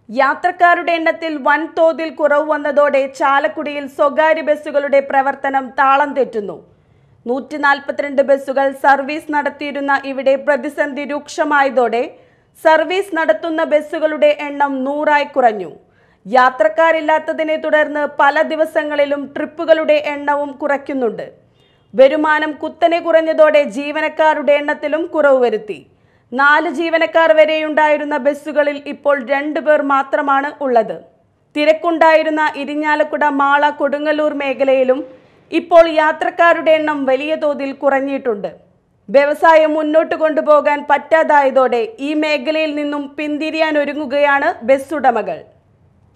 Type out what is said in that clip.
യാത്രക്കാരുടെ എണ്ണത്തിൽ വൻതോതിൽ കുറവ് വന്നതോടെ ചാലക്കുടിയിൽ സ്വകാര്യ ബസ്സുകളുടെ പ്രവർത്തനം താളം തെറ്റുന്നു നൂറ്റി നാൽപ്പത്തിരണ്ട് ബസ്സുകൾ സർവീസ് നടത്തിയിരുന്ന ഇവിടെ പ്രതിസന്ധി രൂക്ഷമായതോടെ സർവീസ് നടത്തുന്ന ബസ്സുകളുടെ എണ്ണം നൂറായി കുറഞ്ഞു യാത്രക്കാരില്ലാത്തതിനെ തുടർന്ന് പല ദിവസങ്ങളിലും ട്രിപ്പുകളുടെ എണ്ണവും കുറയ്ക്കുന്നുണ്ട് വരുമാനം കുത്തനെ കുറഞ്ഞതോടെ ജീവനക്കാരുടെ എണ്ണത്തിലും കുറവ് വരുത്തി നാല് ജീവനക്കാർ വരെയുണ്ടായിരുന്ന ബസ്സുകളിൽ ഇപ്പോൾ രണ്ടു പേർ മാത്രമാണ് ഉള്ളത് തിരക്കുണ്ടായിരുന്ന ഇരിഞ്ഞാലക്കുട മാള കൊടുങ്ങല്ലൂർ മേഖലയിലും ഇപ്പോൾ യാത്രക്കാരുടെ എണ്ണം വലിയ തോതിൽ കുറഞ്ഞിട്ടുണ്ട് വ്യവസായം മുന്നോട്ട് കൊണ്ടുപോകാൻ പറ്റാതായതോടെ ഈ മേഖലയിൽ നിന്നും പിന്തിരിയാൻ ഒരുങ്ങുകയാണ് ബസ് ഉടമകൾ